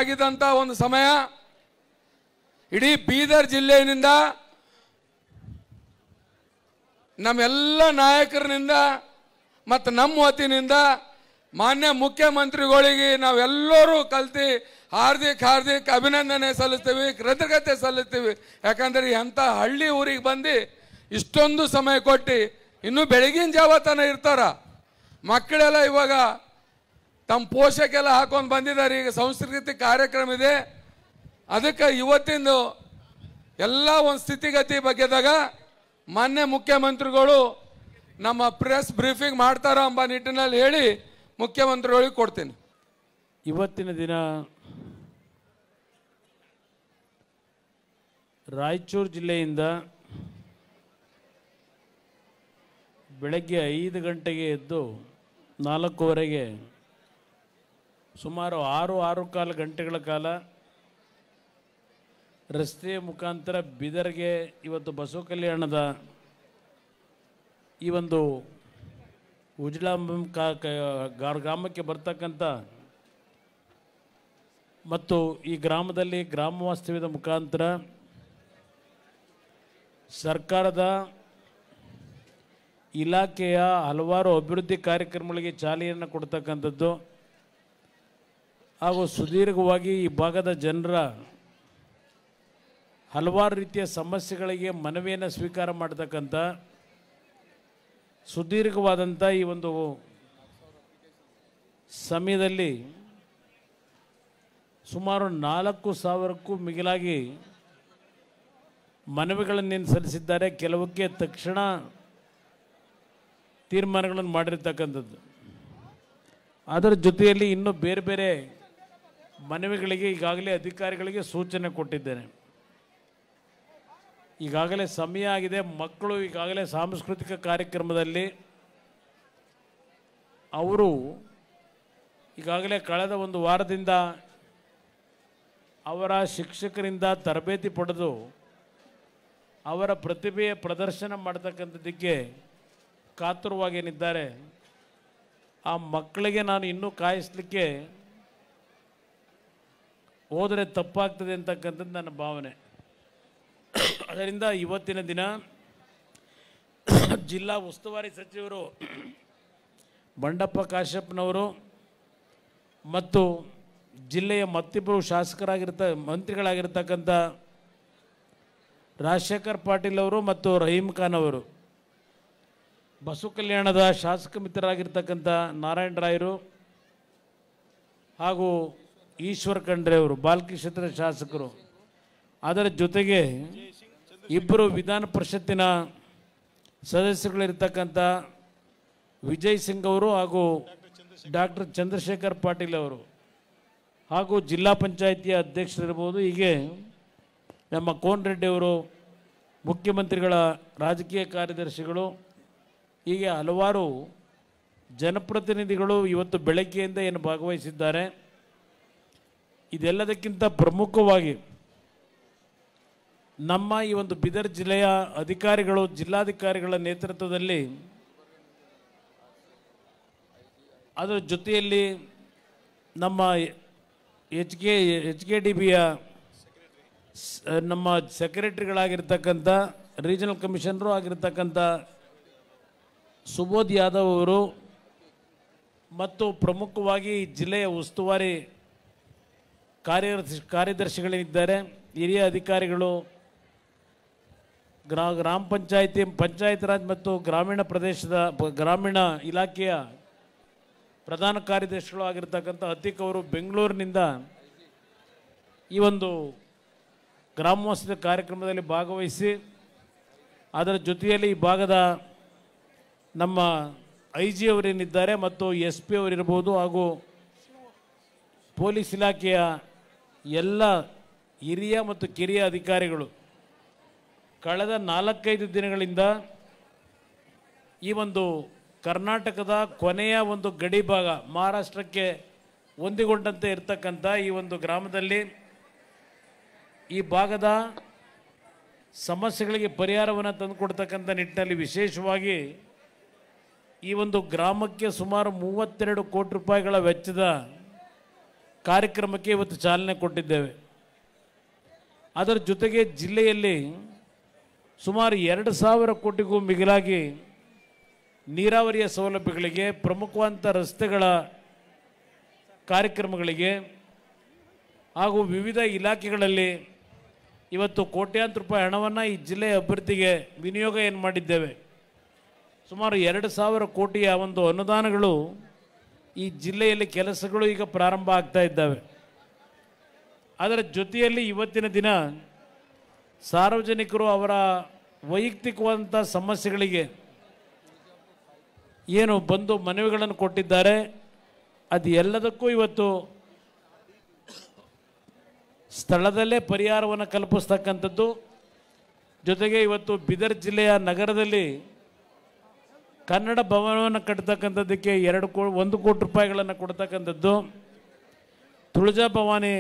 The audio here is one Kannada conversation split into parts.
ಆಗಿದಂಥ ಒಂದು ಸಮಯ ಇಡೀ ಬೀದರ್ ಜಿಲ್ಲೆಯಿಂದ ನಮ್ಮೆಲ್ಲ ನಾಯಕರಿನಿಂದ ಮತ್ತು ನಮ್ಮ ವತಿನಿಂದ ಮಾನ್ಯ ಮುಖ್ಯಮಂತ್ರಿಗಳಿಗೆ ನಾವೆಲ್ಲರೂ ಕಲ್ತು ಹಾರ್ದಿಕ್ ಹಾರ್ದಿಕ್ ಅಭಿನಂದನೆ ಸಲ್ಲಿಸ್ತೀವಿ ಕೃತಜ್ಞತೆ ಸಲ್ಲಿಸ್ತೀವಿ ಯಾಕಂದ್ರೆ ಎಂಥ ಹಳ್ಳಿ ಊರಿಗೆ ಬಂದು ಇಷ್ಟೊಂದು ಸಮಯ ಕೊಟ್ಟು ಇನ್ನೂ ಬೆಳಗಿನ ಜಾವ ತನ ಇರ್ತಾರ ಮಕ್ಕಳೆಲ್ಲ ಇವಾಗ ತಮ್ಮ ಪೋಷಕೆಲ್ಲ ಹಾಕೊಂಡು ಬಂದಿದ್ದಾರೆ ಈಗ ಸಂಸ್ಕೃತಿ ಕಾರ್ಯಕ್ರಮ ಇದೆ ಅದಕ್ಕೆ ಇವತ್ತಿಂದು ಎಲ್ಲ ಒಂದು ಸ್ಥಿತಿಗತಿ ಬಗ್ಗೆದಾಗ ಮಾನ್ಯ ಮುಖ್ಯಮಂತ್ರಿಗಳು ನಮ್ಮ ಪ್ರೆಸ್ ಬ್ರೀಫಿಂಗ್ ಮಾಡ್ತಾರ ಎಂಬ ನಿಟ್ಟಿನಲ್ಲಿ ಹೇಳಿ ಮುಖ್ಯಮಂತ್ರಿಗಳಿಗೆ ಕೊಡ್ತೀನಿ ಇವತ್ತಿನ ದಿನ ರಾಯಚೂರು ಜಿಲ್ಲೆಯಿಂದ ಬೆಳಗ್ಗೆ ಐದು ಗಂಟೆಗೆ ಎದ್ದು ನಾಲ್ಕೂವರೆಗೆ ಸುಮಾರು ಆರು ಆರು ಕಾಲು ಗಂಟೆಗಳ ಕಾಲ ರಸ್ತೆಯ ಮುಖಾಂತರ ಬೀದರ್ಗೆ ಇವತ್ತು ಬಸವ ಕಲ್ಯಾಣದ ಈ ಒಂದು ಉಜ್ಲಾಂಬಂ ಕಾ ಕ- ಗಾ- ಗ್ರಾಮಕ್ಕೆ ಬರ್ತಕ್ಕಂಥ ಮತ್ತು ಈ ಗ್ರಾಮದಲ್ಲಿ ಗ್ರಾಮ ವಾಸ್ತವ್ಯದ ಮುಖಾಂತರ ಸರ್ಕಾರದ ಇಲಾಖೆಯ ಹಲವಾರು ಅಭಿವೃದ್ಧಿ ಕಾರ್ಯಕ್ರಮಗಳಿಗೆ ಚಾಲನೆಯನ್ನು ಕೊಡ್ತಕ್ಕಂಥದ್ದು ಹಾಗೂ ಸುದೀರ್ಘವಾಗಿ ಈ ಭಾಗದ ಜನರ ಹಲವಾರು ರೀತಿಯ ಸಮಸ್ಯೆಗಳಿಗೆ ಮನವಿಯನ್ನು ಸ್ವೀಕಾರ ಮಾಡ್ತಕ್ಕಂಥ ಸುದೀರ್ಘವಾದಂಥ ಈ ಒಂದು ಸಮಯದಲ್ಲಿ ಸುಮಾರು ನಾಲ್ಕು ಸಾವಿರಕ್ಕೂ ಮಿಗಿಲಾಗಿ ಮನವಿಗಳನ್ನೇನು ಸಲ್ಲಿಸಿದ್ದಾರೆ ಕೆಲವಕ್ಕೆ ತಕ್ಷಣ ತೀರ್ಮಾನಗಳನ್ನು ಮಾಡಿರ್ತಕ್ಕಂಥದ್ದು ಅದರ ಜೊತೆಯಲ್ಲಿ ಇನ್ನೂ ಬೇರೆ ಬೇರೆ ಮನವಿಗಳಿಗೆ ಈಗಾಗಲೇ ಅಧಿಕಾರಿಗಳಿಗೆ ಸೂಚನೆ ಕೊಟ್ಟಿದ್ದೇನೆ ಈಗಾಗಲೇ ಸಮಯ ಆಗಿದೆ ಮಕ್ಕಳು ಈಗಾಗಲೇ ಸಾಂಸ್ಕೃತಿಕ ಕಾರ್ಯಕ್ರಮದಲ್ಲಿ ಅವರು ಈಗಾಗಲೇ ಕಳೆದ ಒಂದು ವಾರದಿಂದ ಅವರ ಶಿಕ್ಷಕರಿಂದ ತರಬೇತಿ ಪಡೆದು ಅವರ ಪ್ರತಿಭೆಯ ಪ್ರದರ್ಶನ ಮಾಡ್ತಕ್ಕಂಥದ್ದಕ್ಕೆ ಕಾತುರವಾಗೇನಿದ್ದಾರೆ ಆ ಮಕ್ಕಳಿಗೆ ನಾನು ಇನ್ನೂ ಕಾಯಿಸ್ಲಿಕ್ಕೆ ಹೋದರೆ ತಪ್ಪಾಗ್ತದೆ ಅಂತಕ್ಕಂಥದ್ದು ನನ್ನ ಭಾವನೆ ಅದರಿಂದ ಇವತ್ತಿನ ದಿನ ಜಿಲ್ಲಾ ಉಸ್ತುವಾರಿ ಸಚಿವರು ಬಂಡಪ್ಪ ಕಾಶ್ಯಪ್ನವರು ಮತ್ತು ಜಿಲ್ಲೆಯ ಮತ್ತಿಬ್ಬರು ಶಾಸಕರಾಗಿರ್ತ ಮಂತ್ರಿಗಳಾಗಿರ್ತಕ್ಕಂಥ ರಾಜಶೇಖರ್ ಪಾಟೀಲ್ ಅವರು ಮತ್ತು ರಹೀಂ ಖಾನ್ ಅವರು ಬಸವ ಕಲ್ಯಾಣದ ಶಾಸಕ ಮಿತ್ರರಾಗಿರ್ತಕ್ಕಂಥ ನಾರಾಯಣ ರಾಯರು ಹಾಗೂ ಈಶ್ವರ್ ಖಂಡ್ರೆ ಅವರು ಬಾಲಕಿಕ್ಷೇತ್ರ ಶಾಸಕರು ಅದರ ಜೊತೆಗೆ ಇಬ್ಬರು ವಿಧಾನ ಪರಿಷತ್ತಿನ ಸದಸ್ಯಗಳಿರ್ತಕ್ಕಂಥ ವಿಜಯ್ ಸಿಂಗ್ ಅವರು ಹಾಗೂ ಡಾಕ್ಟರ್ ಚಂದ್ರಶೇಖರ್ ಪಾಟೀಲ್ ಅವರು ಹಾಗೂ ಜಿಲ್ಲಾ ಪಂಚಾಯಿತಿಯ ಅಧ್ಯಕ್ಷರಿರ್ಬೋದು ಹೀಗೆ ನಮ್ಮ ಕೋನ್ ರೆಡ್ಡಿ ಅವರು ಮುಖ್ಯಮಂತ್ರಿಗಳ ರಾಜಕೀಯ ಕಾರ್ಯದರ್ಶಿಗಳು ಹೀಗೆ ಹಲವಾರು ಜನಪ್ರತಿನಿಧಿಗಳು ಇವತ್ತು ಬೆಳಗ್ಗೆಯಿಂದ ಏನು ಭಾಗವಹಿಸಿದ್ದಾರೆ ಇದೆಲ್ಲದಕ್ಕಿಂತ ಪ್ರಮುಖವಾಗಿ ನಮ್ಮ ಈ ಒಂದು ಬೀದರ್ ಜಿಲ್ಲೆಯ ಅಧಿಕಾರಿಗಳು ಜಿಲ್ಲಾಧಿಕಾರಿಗಳ ನೇತೃತ್ವದಲ್ಲಿ ಅದರ ಜೊತೆಯಲ್ಲಿ ನಮ್ಮ H K H K D ಬಿಯ ನಮ್ಮ ಸೆಕ್ರೆಟರಿಗಳಾಗಿರ್ತಕ್ಕಂಥ ರೀಜನಲ್ ಕಮಿಷನರು ಆಗಿರ್ತಕ್ಕಂಥ ಸುಬೋಧ್ ಯಾದವ್ ಅವರು ಮತ್ತು ಪ್ರಮುಖವಾಗಿ ಜಿಲ್ಲೆಯ ಉಸ್ತುವಾರಿ ಕಾರ್ಯದರ್ಶಿ ಕಾರ್ಯದರ್ಶಿಗಳಿದ್ದಾರೆ ಹಿರಿಯ ಅಧಿಕಾರಿಗಳು ಗ್ರಾ ಗ್ರಾಮ ಪಂಚಾಯತಿ ಪಂಚಾಯತ್ ರಾಜ್ ಮತ್ತು ಗ್ರಾಮೀಣ ಪ್ರದೇಶದ ಪ- ಗ್ರಾಮೀಣ ಇಲಾಖೆಯ ಪ್ರಧಾನ ಕಾರ್ಯದರ್ಶಿಗಳು ಆಗಿರ್ತಕ್ಕಂಥ ಅತಿಕ್ ಅವರು ಬೆಂಗಳೂರಿನಿಂದ ಈ ಒಂದು ಗ್ರಾಮೋತ್ಸವ ಕಾರ್ಯಕ್ರಮದಲ್ಲಿ ಭಾಗವಹಿಸಿ ಅದರ ಜೊತೆಯಲ್ಲಿ ಈ ಭಾಗದ ನಮ್ಮ ಐ ಜಿ ಅವರೇನಿದ್ದಾರೆ ಮತ್ತು ಎಸ್ ಪಿ ಅವರಿರ್ಬೋದು ಹಾಗೂ ಪೊಲೀಸ್ ಇಲಾಖೆಯ ಎಲ್ಲ ಹಿರಿಯ ಮತ್ತು ಕಿರಿಯ ಅಧಿಕಾರಿಗಳು ಕಳೆದ ನಾಲ್ಕೈದು ದಿನಗಳಿಂದ ಈ ಒಂದು ಕರ್ನಾಟಕದ ಕೊನೆಯ ಒಂದು ಗಡಿ ಭಾಗ ಮಹಾರಾಷ್ಟ್ರಕ್ಕೆ ಹೊಂದಿಕೊಂಡಂತೆ ಇರತಕ್ಕಂಥ ಈ ಒಂದು ಗ್ರಾಮದಲ್ಲಿ ಈ ಭಾಗದ ಸಮಸ್ಯೆಗಳಿಗೆ ಪರಿಹಾರವನ್ನು ತಂದುಕೊಡ್ತಕ್ಕಂಥ ನಿಟ್ಟಿನಲ್ಲಿ ವಿಶೇಷವಾಗಿ ಈ ಒಂದು ಗ್ರಾಮಕ್ಕೆ ಸುಮಾರು ಮೂವತ್ತೆರಡು ಕೋಟಿ ರೂಪಾಯಿಗಳ ವೆಚ್ಚದ ಕಾರ್ಯಕ್ರಮಕ್ಕೆ ಇವತ್ತು ಚಾಲನೆ ಕೊಟ್ಟಿದ್ದೇವೆ ಅದರ ಜೊತೆಗೆ ಜಿಲ್ಲೆಯಲ್ಲಿ ಸುಮಾರು ಎರಡು ಸಾವಿರ ಕೋಟಿಗೂ ಮಿಗಿಲಾಗಿ ನೀರಾವರಿಯ ಸೌಲಭ್ಯಗಳಿಗೆ ಪ್ರಮುಖವಾದಂಥ ರಸ್ತೆಗಳ ಕಾರ್ಯಕ್ರಮಗಳಿಗೆ ಹಾಗೂ ವಿವಿಧ ಇಲಾಖೆಗಳಲ್ಲಿ ಇವತ್ತು ಕೋಟ್ಯಾಂತರ ರೂಪಾಯಿ ಹಣವನ್ನು ಈ ಜಿಲ್ಲೆಯ ಅಭಿವೃದ್ಧಿಗೆ ವಿನಿಯೋಗ ಏನು ಮಾಡಿದ್ದೇವೆ ಸುಮಾರು ಎರಡು ಸಾವಿರ ಕೋಟಿಯ ಒಂದು ಅನುದಾನಗಳು ಈ ಜಿಲ್ಲೆಯಲ್ಲಿ ಕೆಲಸಗಳು ಈಗ ಪ್ರಾರಂಭ ಆಗ್ತಾ ಇದ್ದಾವೆ ಅದರ ಜೊತೆಯಲ್ಲಿ ಇವತ್ತಿನ ದಿನ ಸಾರ್ವಜನಿಕರು ಅವರ ವೈಯಕ್ತಿಕವಾದಂಥ ಸಮಸ್ಯೆಗಳಿಗೆ ಏನು ಬಂದು ಮನವಿಗಳನ್ನು ಕೊಟ್ಟಿದ್ದಾರೆ ಅದು ಎಲ್ಲದಕ್ಕೂ ಇವತ್ತು ಸ್ಥಳದಲ್ಲೇ ಪರಿಹಾರವನ್ನು ಕಲ್ಪಿಸ್ತಕ್ಕಂಥದ್ದು ಜೊತೆಗೆ ಇವತ್ತು ಬೀದರ್ ಜಿಲ್ಲೆಯ ನಗರದಲ್ಲಿ ಕನ್ನಡ ಭವನವನ್ನು ಕಟ್ತಕ್ಕಂಥದ್ದಕ್ಕೆ ಎರಡು ಕೋ ಒಂದು ಕೋಟಿ ರೂಪಾಯಿಗಳನ್ನು ಕೊಡ್ತಕ್ಕಂಥದ್ದು ತುಳಜಾ ಭವಾನಿ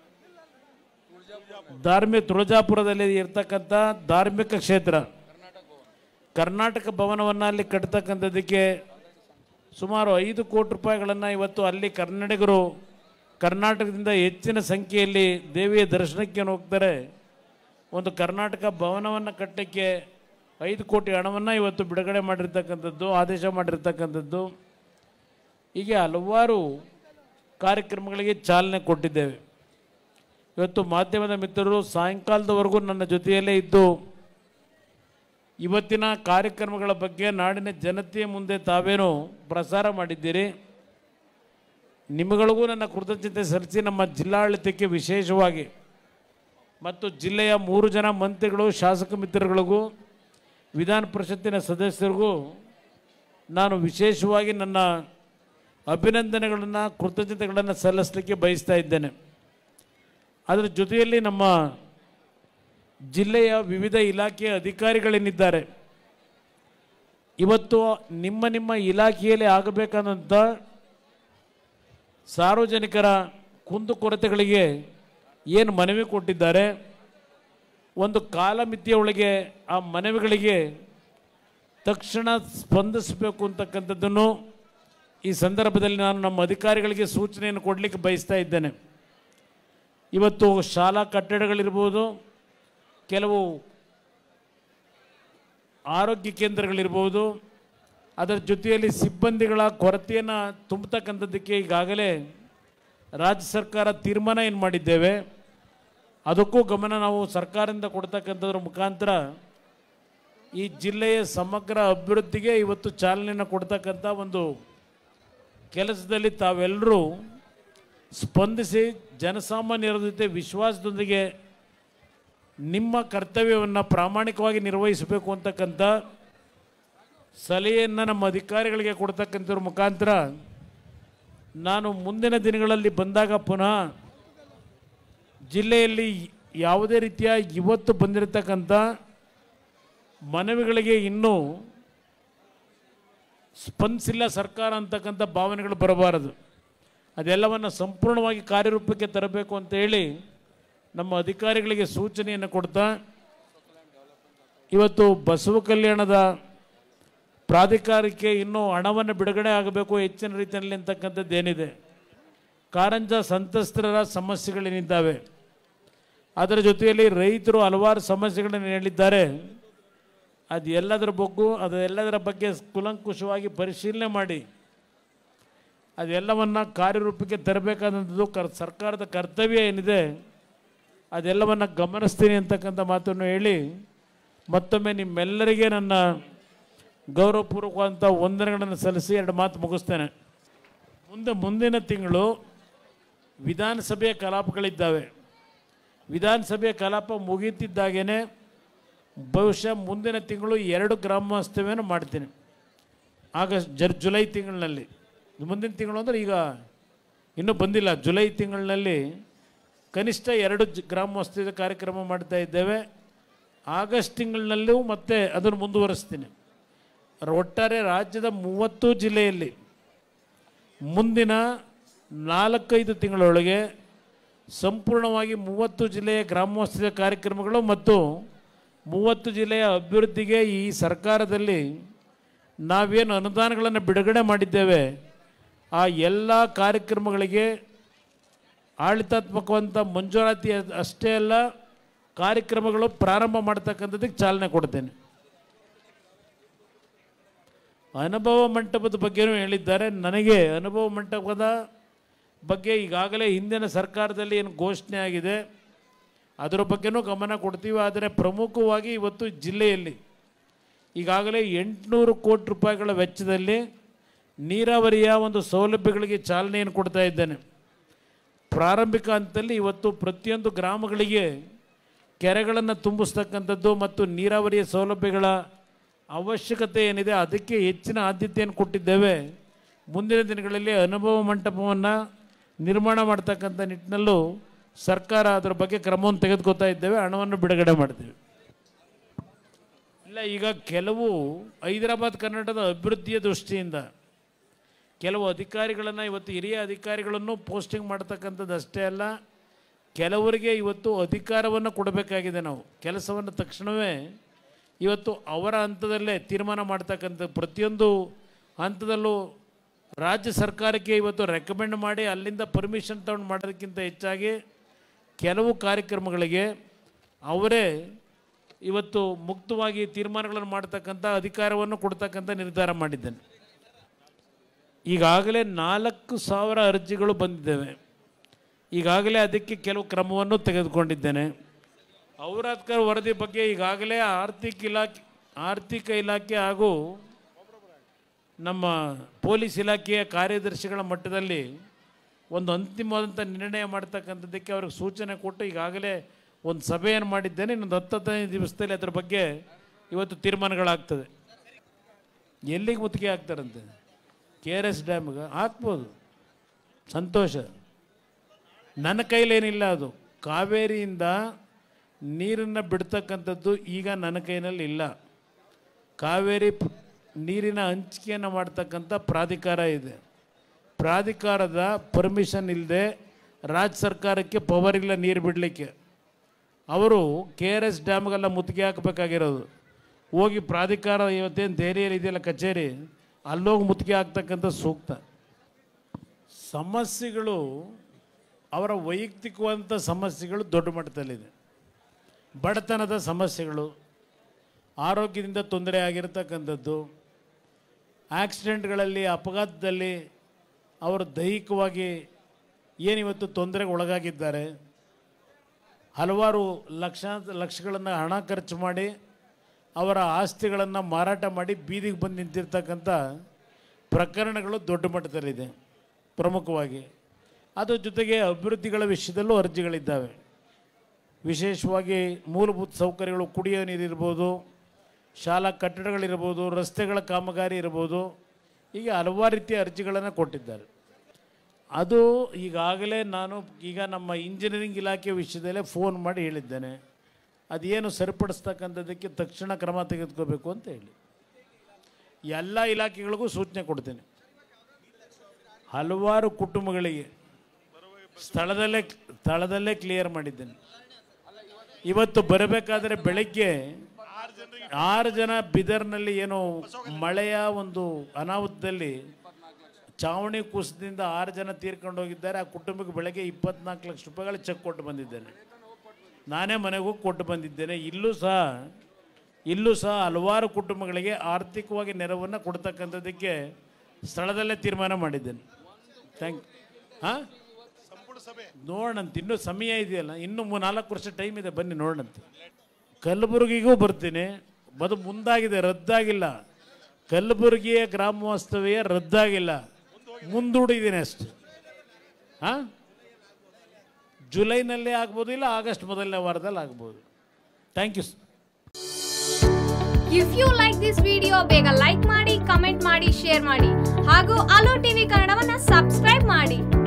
ಧಾರ್ಮಿಕ ತುಳಜಾಪುರದಲ್ಲಿ ಇರ್ತಕ್ಕಂಥ ಧಾರ್ಮಿಕ ಕ್ಷೇತ್ರ ಕರ್ನಾಟಕ ಭವನವನ್ನು ಅಲ್ಲಿ ಕಟ್ತಕ್ಕಂಥದ್ದಕ್ಕೆ ಸುಮಾರು ಐದು ಕೋಟಿ ರೂಪಾಯಿಗಳನ್ನು ಇವತ್ತು ಅಲ್ಲಿ ಕನ್ನಡಿಗರು ಕರ್ನಾಟಕದಿಂದ ಹೆಚ್ಚಿನ ಸಂಖ್ಯೆಯಲ್ಲಿ ದೇವಿಯ ದರ್ಶನಕ್ಕೆ ಹೋಗ್ತಾರೆ ಒಂದು ಕರ್ನಾಟಕ ಭವನವನ್ನು ಕಟ್ಟಕ್ಕೆ ಐದು ಕೋಟಿ ಹಣವನ್ನು ಇವತ್ತು ಬಿಡುಗಡೆ ಮಾಡಿರ್ತಕ್ಕಂಥದ್ದು ಆದೇಶ ಮಾಡಿರ್ತಕ್ಕಂಥದ್ದು ಹೀಗೆ ಹಲವಾರು ಕಾರ್ಯಕ್ರಮಗಳಿಗೆ ಚಾಲನೆ ಕೊಟ್ಟಿದ್ದೇವೆ ಇವತ್ತು ಮಾಧ್ಯಮದ ಮಿತ್ರರು ಸಾಯಂಕಾಲದವರೆಗೂ ನನ್ನ ಜೊತೆಯಲ್ಲೇ ಇದ್ದು ಇವತ್ತಿನ ಕಾರ್ಯಕ್ರಮಗಳ ಬಗ್ಗೆ ನಾಡಿನ ಜನತೆಯ ಮುಂದೆ ತಾವೇನು ಪ್ರಸಾರ ಮಾಡಿದ್ದೀರಿ ನಿಮಗಳಿಗೂ ನನ್ನ ಕೃತಜ್ಞತೆ ಸಲ್ಲಿಸಿ ನಮ್ಮ ಜಿಲ್ಲಾಡಳಿತಕ್ಕೆ ವಿಶೇಷವಾಗಿ ಮತ್ತು ಜಿಲ್ಲೆಯ ಮೂರು ಜನ ಮಂತ್ರಿಗಳು ಶಾಸಕ ಮಿತ್ರಗಳಿಗೂ ವಿಧಾನ ಪರಿಷತ್ತಿನ ಸದಸ್ಯರಿಗೂ ನಾನು ವಿಶೇಷವಾಗಿ ನನ್ನ ಅಭಿನಂದನೆಗಳನ್ನು ಕೃತಜ್ಞತೆಗಳನ್ನು ಸಲ್ಲಿಸಲಿಕ್ಕೆ ಬಯಸ್ತಾ ಇದ್ದೇನೆ ಅದರ ಜೊತೆಯಲ್ಲಿ ನಮ್ಮ ಜಿಲ್ಲೆಯ ವಿವಿಧ ಇಲಾಖೆಯ ಅಧಿಕಾರಿಗಳೇನಿದ್ದಾರೆ ಇವತ್ತು ನಿಮ್ಮ ನಿಮ್ಮ ಇಲಾಖೆಯಲ್ಲಿ ಆಗಬೇಕಾದಂಥ ಸಾರ್ವಜನಿಕರ ಕುಂದುಕೊರತೆಗಳಿಗೆ ಏನು ಮನವಿ ಕೊಟ್ಟಿದ್ದಾರೆ ಒಂದು ಕಾಲಮಿತಿಯ ಒಳಗೆ ಆ ಮನವಿಗಳಿಗೆ ತಕ್ಷಣ ಸ್ಪಂದಿಸಬೇಕು ಅಂತಕ್ಕಂಥದ್ದನ್ನು ಈ ಸಂದರ್ಭದಲ್ಲಿ ನಾನು ನಮ್ಮ ಅಧಿಕಾರಿಗಳಿಗೆ ಸೂಚನೆಯನ್ನು ಕೊಡಲಿಕ್ಕೆ ಬಯಸ್ತಾ ಇದ್ದೇನೆ ಇವತ್ತು ಶಾಲಾ ಕಟ್ಟಡಗಳಿರ್ಬೋದು ಕೆಲವು ಆರೋಗ್ಯ ಕೇಂದ್ರಗಳಿರ್ಬೋದು ಅದರ ಜೊತೆಯಲ್ಲಿ ಸಿಬ್ಬಂದಿಗಳ ಕೊರತೆಯನ್ನು ತುಂಬತಕ್ಕಂಥದ್ದಕ್ಕೆ ಈಗಾಗಲೇ ರಾಜ್ಯ ಸರ್ಕಾರ ತೀರ್ಮಾನ ಏನು ಮಾಡಿದ್ದೇವೆ ಅದಕ್ಕೂ ಗಮನ ನಾವು ಸರ್ಕಾರದಿಂದ ಕೊಡ್ತಕ್ಕಂಥದ್ರ ಮುಖಾಂತರ ಈ ಜಿಲ್ಲೆಯ ಸಮಗ್ರ ಅಭಿವೃದ್ಧಿಗೆ ಇವತ್ತು ಚಾಲನೆಯನ್ನು ಕೊಡ್ತಕ್ಕಂಥ ಒಂದು ಕೆಲಸದಲ್ಲಿ ತಾವೆಲ್ಲರೂ ಸ್ಪಂದಿಸಿ ಜನಸಾಮಾನ್ಯರ ಜೊತೆ ವಿಶ್ವಾಸದೊಂದಿಗೆ ನಿಮ್ಮ ಕರ್ತವ್ಯವನ್ನು ಪ್ರಾಮಾಣಿಕವಾಗಿ ನಿರ್ವಹಿಸಬೇಕು ಅಂತಕ್ಕಂಥ ಸಲಹೆಯನ್ನು ನಮ್ಮ ಅಧಿಕಾರಿಗಳಿಗೆ ಕೊಡ್ತಕ್ಕಂಥವ್ರ ಮುಖಾಂತರ ನಾನು ಮುಂದಿನ ದಿನಗಳಲ್ಲಿ ಬಂದಾಗ ಪುನಃ ಜಿಲ್ಲೆಯಲ್ಲಿ ಯಾವುದೇ ರೀತಿಯ ಇವತ್ತು ಬಂದಿರತಕ್ಕಂಥ ಮನವಿಗಳಿಗೆ ಇನ್ನೂ ಸ್ಪಂದಿಸಿಲ್ಲ ಸರ್ಕಾರ ಅಂತಕ್ಕಂಥ ಭಾವನೆಗಳು ಬರಬಾರದು ಅದೆಲ್ಲವನ್ನು ಸಂಪೂರ್ಣವಾಗಿ ಕಾರ್ಯರೂಪಕ್ಕೆ ತರಬೇಕು ಅಂತ ಹೇಳಿ ನಮ್ಮ ಅಧಿಕಾರಿಗಳಿಗೆ ಸೂಚನೆಯನ್ನು ಕೊಡ್ತಾ ಇವತ್ತು ಬಸವ ಕಲ್ಯಾಣದ ಪ್ರಾಧಿಕಾರಕ್ಕೆ ಇನ್ನೂ ಹಣವನ್ನು ಬಿಡುಗಡೆ ಆಗಬೇಕು ಹೆಚ್ಚಿನ ರೀತಿಯಲ್ಲಿ ಅಂತಕ್ಕಂಥದ್ದು ಏನಿದೆ ಕಾರಂಜ ಸಂತ್ರಸ್ತರ ಸಮಸ್ಯೆಗಳೇನಿದ್ದಾವೆ ಅದರ ಜೊತೆಯಲ್ಲಿ ರೈತರು ಹಲವಾರು ಸಮಸ್ಯೆಗಳನ್ನು ಹೇಳಿದ್ದಾರೆ ಅದು ಎಲ್ಲದರ ಬಗ್ಗೂ ಅದು ಎಲ್ಲದರ ಬಗ್ಗೆ ಕುಲಂಕುಷವಾಗಿ ಪರಿಶೀಲನೆ ಮಾಡಿ ಅದೆಲ್ಲವನ್ನು ಕಾರ್ಯರೂಪಕ್ಕೆ ತರಬೇಕಾದಂಥದ್ದು ಕರ್ ಸರ್ಕಾರದ ಕರ್ತವ್ಯ ಏನಿದೆ ಅದೆಲ್ಲವನ್ನು ಗಮನಿಸ್ತೀನಿ ಅಂತಕ್ಕಂಥ ಮಾತನ್ನು ಹೇಳಿ ಮತ್ತೊಮ್ಮೆ ನಿಮ್ಮೆಲ್ಲರಿಗೆ ನನ್ನ ಗೌರವಪೂರ್ವಕವಾದಂಥ ವಂದನೆಗಳನ್ನು ಸಲ್ಲಿಸಿ ಎರಡು ಮಾತು ಮುಗಿಸ್ತೇನೆ ಮುಂದೆ ಮುಂದಿನ ತಿಂಗಳು ವಿಧಾನಸಭೆಯ ಕಲಾಪಗಳಿದ್ದಾವೆ ವಿಧಾನಸಭೆಯ ಕಲಾಪ ಮುಗೀತಿದ್ದಾಗೇ ಬಹುಶಃ ಮುಂದಿನ ತಿಂಗಳು ಎರಡು ಗ್ರಾಮ ವಾಸ್ತವ್ಯವನ್ನು ಮಾಡ್ತೀನಿ ಆಗಸ್ಟ್ ಜರ್ ಜುಲೈ ತಿಂಗಳಿನಲ್ಲಿ ಮುಂದಿನ ತಿಂಗಳು ಅಂದರೆ ಈಗ ಇನ್ನೂ ಬಂದಿಲ್ಲ ಜುಲೈ ತಿಂಗಳಿನಲ್ಲಿ ಕನಿಷ್ಠ ಎರಡು ಜ ಗ್ರಾಮ ವಾಸ್ತವ್ಯದ ಕಾರ್ಯಕ್ರಮ ಮಾಡ್ತಾ ಇದ್ದೇವೆ ಆಗಸ್ಟ್ ತಿಂಗಳಿನಲ್ಲೂ ಮತ್ತೆ ಅದನ್ನು ಮುಂದುವರಿಸ್ತೀನಿ ಒಟ್ಟಾರೆ ರಾಜ್ಯದ ಮೂವತ್ತು ಜಿಲ್ಲೆಯಲ್ಲಿ ಮುಂದಿನ ನಾಲ್ಕೈದು ತಿಂಗಳೊಳಗೆ ಸಂಪೂರ್ಣವಾಗಿ ಮೂವತ್ತು ಜಿಲ್ಲೆಯ ಗ್ರಾಮೋತ್ಸವ ಕಾರ್ಯಕ್ರಮಗಳು ಮತ್ತು ಮೂವತ್ತು ಜಿಲ್ಲೆಯ ಅಭಿವೃದ್ಧಿಗೆ ಈ ಸರ್ಕಾರದಲ್ಲಿ ನಾವೇನು ಅನುದಾನಗಳನ್ನು ಬಿಡುಗಡೆ ಮಾಡಿದ್ದೇವೆ ಆ ಎಲ್ಲ ಕಾರ್ಯಕ್ರಮಗಳಿಗೆ ಆಡಳಿತಾತ್ಮಕವಂತ ಮಂಜೂರಾತಿ ಅ- ಅಷ್ಟೇ ಅಲ್ಲ ಕಾರ್ಯಕ್ರಮಗಳು ಪ್ರಾರಂಭ ಮಾಡ್ತಕ್ಕಂಥದ್ದಕ್ಕೆ ಚಾಲನೆ ಕೊಡ್ತೇನೆ ಅನುಭವ ಮಂಟಪದ ಬಗ್ಗೆನೂ ಹೇಳಿದ್ದಾರೆ ನನಗೆ ಅನುಭವ ಮಂಟಪದ ಬಗ್ಗೆ ಈಗಾಗಲೇ ಹಿಂದಿನ ಸರ್ಕಾರದಲ್ಲಿ ಏನು ಘೋಷಣೆ ಆಗಿದೆ ಅದರ ಬಗ್ಗೆನೂ ಗಮನ ಕೊಡ್ತೀವಿ ಆದರೆ ಪ್ರಮುಖವಾಗಿ ಇವತ್ತು ಜಿಲ್ಲೆಯಲ್ಲಿ ಈಗಾಗಲೇ ಎಂಟುನೂರು ಕೋಟಿ ರೂಪಾಯಿಗಳ ವೆಚ್ಚದಲ್ಲಿ ನೀರಾವರಿಯ ಒಂದು ಸೌಲಭ್ಯಗಳಿಗೆ ಚಾಲನೆಯನ್ನು ಕೊಡ್ತಾ ಇದ್ದೇನೆ ಪ್ರಾರಂಭಿಕ ಹಂತದಲ್ಲಿ ಇವತ್ತು ಪ್ರತಿಯೊಂದು ಗ್ರಾಮಗಳಿಗೆ ಕೆರೆಗಳನ್ನು ತುಂಬಿಸ್ತಕ್ಕಂಥದ್ದು ಮತ್ತು ನೀರಾವರಿಯ ಸೌಲಭ್ಯಗಳ ಅವಶ್ಯಕತೆ ಏನಿದೆ ಅದಕ್ಕೆ ಹೆಚ್ಚಿನ ಆದ್ಯತೆಯನ್ನು ಕೊಟ್ಟಿದ್ದೇವೆ ಮುಂದಿನ ದಿನಗಳಲ್ಲಿ ಅನುಭವ ಮಂಟಪವನ್ನು ನಿರ್ಮಾಣ ಮಾಡ್ತಕ್ಕಂಥ ನಿಟ್ಟಿನಲ್ಲೂ ಸರ್ಕಾರ ಅದರ ಬಗ್ಗೆ ಕ್ರಮವನ್ನು ತೆಗೆದುಕೊತಾ ಇದ್ದೇವೆ ಹಣವನ್ನು ಬಿಡುಗಡೆ ಮಾಡ್ತೀವಿ ಇಲ್ಲ ಈಗ ಕೆಲವು ಹೈದರಾಬಾದ್ ಕರ್ನಾಟಕದ ಅಭಿವೃದ್ಧಿಯ ದೃಷ್ಟಿಯಿಂದ ಕೆಲವು ಅಧಿಕಾರಿಗಳನ್ನು ಇವತ್ತು ಹಿರಿಯ ಅಧಿಕಾರಿಗಳನ್ನು ಪೋಸ್ಟಿಂಗ್ ಮಾಡ್ತಕ್ಕಂಥದ್ದು ಅಷ್ಟೇ ಅಲ್ಲ ಕೆಲವರಿಗೆ ಇವತ್ತು ಅಧಿಕಾರವನ್ನು ಕೊಡಬೇಕಾಗಿದೆ ನಾವು ಕೆಲಸವನ್ನು ತಕ್ಷಣವೇ ಇವತ್ತು ಅವರ ಹಂತದಲ್ಲೇ ತೀರ್ಮಾನ ಮಾಡ್ತಕ್ಕಂಥ ಪ್ರತಿಯೊಂದು ಹಂತದಲ್ಲೂ ರಾಜ್ಯ ಸರ್ಕಾರಕ್ಕೆ ಇವತ್ತು ರೆಕಮೆಂಡ್ ಮಾಡಿ ಅಲ್ಲಿಂದ ಪರ್ಮಿಷನ್ ತಗೊಂಡು ಮಾಡೋದಕ್ಕಿಂತ ಹೆಚ್ಚಾಗಿ ಕೆಲವು ಕಾರ್ಯಕ್ರಮಗಳಿಗೆ ಅವರೇ ಇವತ್ತು ಮುಕ್ತವಾಗಿ ತೀರ್ಮಾನಗಳನ್ನು ಮಾಡ್ತಕ್ಕಂಥ ಅಧಿಕಾರವನ್ನು ಕೊಡ್ತಕ್ಕಂಥ ನಿರ್ಧಾರ ಮಾಡಿದ್ದೇನೆ ಈಗಾಗಲೇ ನಾಲ್ಕು ಸಾವಿರ ಅರ್ಜಿಗಳು ಬಂದಿದ್ದಾವೆ ಈಗಾಗಲೇ ಅದಕ್ಕೆ ಕೆಲವು ಕ್ರಮವನ್ನು ತೆಗೆದುಕೊಂಡಿದ್ದೇನೆ ಔರಾದ್ಕರ್ ವರದಿ ಬಗ್ಗೆ ಈಗಾಗಲೇ ಆರ್ಥಿಕ ಇಲಾಖೆ ಆರ್ಥಿಕ ಇಲಾಖೆ ಹಾಗೂ ನಮ್ಮ ಪೊಲೀಸ್ ಇಲಾಖೆಯ ಕಾರ್ಯದರ್ಶಿಗಳ ಮಟ್ಟದಲ್ಲಿ ಒಂದು ಅಂತಿಮವಾದಂಥ ನಿರ್ಣಯ ಮಾಡ್ತಕ್ಕಂಥದ್ದಕ್ಕೆ ಅವ್ರಿಗೆ ಸೂಚನೆ ಕೊಟ್ಟು ಈಗಾಗಲೇ ಒಂದು ಸಭೆಯನ್ನು ಮಾಡಿದ್ದೇನೆ ಇನ್ನೊಂದು ಹತ್ತು ಹದಿನೈದು ದಿವಸದಲ್ಲಿ ಅದ್ರ ಬಗ್ಗೆ ಇವತ್ತು ತೀರ್ಮಾನಗಳಾಗ್ತದೆ ಎಲ್ಲಿಗೆ ಮುತ್ತಿಗೆ ಹಾಕ್ತಾರಂತೆ ಕೆ ಆರ್ ಎಸ್ ಡ್ಯಾಮ್ಗೆ ಹಾಕ್ಬೋದು ಸಂತೋಷ ನನ್ನ ಕೈಲೇನಿಲ್ಲ ಅದು ಕಾವೇರಿಯಿಂದ ನೀರನ್ನು ಬಿಡ್ತಕ್ಕಂಥದ್ದು ಈಗ ನನ್ನ ಕೈನಲ್ಲಿ ಇಲ್ಲ ಕಾವೇರಿ ಪ್- ನೀರಿನ ಹಂಚಿಕೆಯನ್ನು ಮಾಡ್ತಕ್ಕಂಥ ಪ್ರಾಧಿಕಾರ ಇದೆ ಪ್ರಾಧಿಕಾರದ ಪರ್ಮಿಷನ್ ಇಲ್ಲದೆ ರಾಜ್ಯ ಸರ್ಕಾರಕ್ಕೆ ಪವರ್ ಇಲ್ಲ ನೀರು ಬಿಡಲಿಕ್ಕೆ ಅವರು ಕೆ ಆರ್ ಎಸ್ ಡ್ಯಾಮ್ಗೆಲ್ಲ ಮುತ್ತಿಗೆ ಹಾಕಬೇಕಾಗಿರೋದು ಹೋಗಿ ಪ್ರಾಧಿಕಾರ ಇವತ್ತೇನು ದೆಹಲಿಯಲ್ಲಿ ಇದೆಯಲ್ಲ ಕಚೇರಿ ಅಲ್ಲೋಗಿ ಮುತ್ತಿಗೆ ಹಾಕ್ತಕ್ಕಂಥ ಸೂಕ್ತ ಸಮಸ್ಯೆಗಳು ಅವರ ವೈಯಕ್ತಿಕವಾದಂಥ ಸಮಸ್ಯೆಗಳು ದೊಡ್ಡ ಮಟ್ಟದಲ್ಲಿದೆ ಬಡತನದ ಸಮಸ್ಯೆಗಳು ಆರೋಗ್ಯದಿಂದ ತೊಂದರೆ ಆಗಿರತಕ್ಕಂಥದ್ದು ಆಕ್ಸಿಡೆಂಟ್ಗಳಲ್ಲಿ ಅಪಘಾತದಲ್ಲಿ ಅವರು ದೈಹಿಕವಾಗಿ ಏನಿವತ್ತು ತೊಂದರೆಗೆ ಒಳಗಾಗಿದ್ದಾರೆ ಹಲವಾರು ಲಕ್ಷ ಲಕ್ಷಗಳನ್ನು ಹಣ ಖರ್ಚು ಮಾಡಿ ಅವರ ಆಸ್ತಿಗಳನ್ನು ಮಾರಾಟ ಮಾಡಿ ಬೀದಿಗೆ ಬಂದು ನಿಂತಿರ್ತಕ್ಕಂಥ ಪ್ರಕರಣಗಳು ದೊಡ್ಡ ಮಟ್ಟದಲ್ಲಿದೆ ಪ್ರಮುಖವಾಗಿ ಅದ್ರ ಜೊತೆಗೆ ಅಭಿವೃದ್ಧಿಗಳ ವಿಷಯದಲ್ಲೂ ಅರ್ಜಿಗಳಿದ್ದಾವೆ ವಿಶೇಷವಾಗಿ ಮೂಲಭೂತ ಸೌಕರ್ಯಗಳು ಕುಡಿಯೋ ನೀರಿರ್ಬೋದು ಶಾಲಾ ಕಟ್ಟಡಗಳಿರ್ಬೋದು ರಸ್ತೆಗಳ ಕಾಮಗಾರಿ ಇರ್ಬೋದು ಹೀಗೆ ಹಲವಾರು ರೀತಿಯ ಅರ್ಜಿಗಳನ್ನು ಕೊಟ್ಟಿದ್ದಾರೆ ಅದು ಈಗಾಗಲೇ ನಾನು ಈಗ ನಮ್ಮ ಇಂಜಿನಿಯರಿಂಗ್ ಇಲಾಖೆ ವಿಷಯದಲ್ಲೇ ಫೋನ್ ಮಾಡಿ ಹೇಳಿದ್ದೇನೆ ಅದೇನು ಸರಿಪಡಿಸ್ತಕ್ಕಂಥದ್ದಕ್ಕೆ ತಕ್ಷಣ ಕ್ರಮ ತೆಗೆದುಕೋಬೇಕು ಅಂತ ಹೇಳಿ ಎಲ್ಲ ಇಲಾಖೆಗಳಿಗೂ ಸೂಚನೆ ಕೊಡ್ತೇನೆ ಹಲವಾರು ಕುಟುಂಬಗಳಿಗೆ ಸ್ಥಳದಲ್ಲೇ ಸ್ಥಳದಲ್ಲೇ ಕ್ಲಿಯರ್ ಮಾಡಿದ್ದೇನೆ ಇವತ್ತು ಬರಬೇಕಾದ್ರೆ ಬೆಳಗ್ಗೆ ಆರು ಜನ ಬಿದರ್ನಲ್ಲಿ ಏನು ಮಳೆಯ ಒಂದು ಅನಾಹುತದಲ್ಲಿ ಚಾವಣಿ ಕುಸಿದಿಂದ ಆರು ಜನ ತೀರ್ಕೊಂಡು ಹೋಗಿದ್ದಾರೆ ಆ ಕುಟುಂಬಕ್ಕೆ ಬೆಳಗ್ಗೆ ಇಪ್ಪತ್ನಾಲ್ಕು ಲಕ್ಷ ರೂಪಾಯಿಗಳ ಚೆಕ್ ಕೊಟ್ಟು ಬಂದಿದ್ದೇನೆ ನಾನೇ ಮನೆಗೆ ಹೋಗಿ ಕೊಟ್ಟು ಬಂದಿದ್ದೇನೆ ಇಲ್ಲೂ ಸಹ ಇಲ್ಲೂ ಸಹ ಹಲವಾರು ಕುಟುಂಬಗಳಿಗೆ ಆರ್ಥಿಕವಾಗಿ ನೆರವನ್ನು ಕೊಡ್ತಕ್ಕಂಥದ್ದಕ್ಕೆ ಸ್ಥಳದಲ್ಲೇ ತೀರ್ಮಾನ ಮಾಡಿದ್ದೇನೆ ಥ್ಯಾಂಕ್ ಹಾಂ ನೋಡೋಣಂತ ಇನ್ನೂ ಸಮಯ ಇದೆಯಲ್ಲ ಇನ್ನೂ ಮೂ ನಾಲ್ಕು ವರ್ಷ ಟೈಮ್ ಇದೆ ಬನ್ನಿ ನೋಡೋಣಂತ ಕಲಬುರಗಿಗೂ ಬರ್ತೀನಿ ಬದು ಮುಂದಾಗಿದೆ ರದ್ದಾಗಿಲ್ಲ ಕಲಬುರಗಿಯ ಗ್ರಾಮ ವಾಸ್ತವ್ಯ ರದ್ದಾಗಿಲ್ಲ ಮುಂದೂಡಿದ್ದೀನಿ ಅಷ್ಟೆ ಹಾಂ ಜುಲೈನಲ್ಲೇ ಆಗ್ಬೋದು ಇಲ್ಲ ಆಗಸ್ಟ್ ಮೊದಲನೇ ವಾರದಲ್ಲಿ ಆಗ್ಬೋದು thank you if you like this video ಬೇಗ ಲೈಕ್ ಮಾಡಿ ಕಮೆಂಟ್ ಮಾಡಿ ಶೇರ್ ಮಾಡಿ ಹಾಗೂ ಅಲೋ ಟಿವಿ ಕನ್ನಡವನ್ನ ಸಬ್ಸ್ಕ್ರೈಬ್ ಮಾಡಿ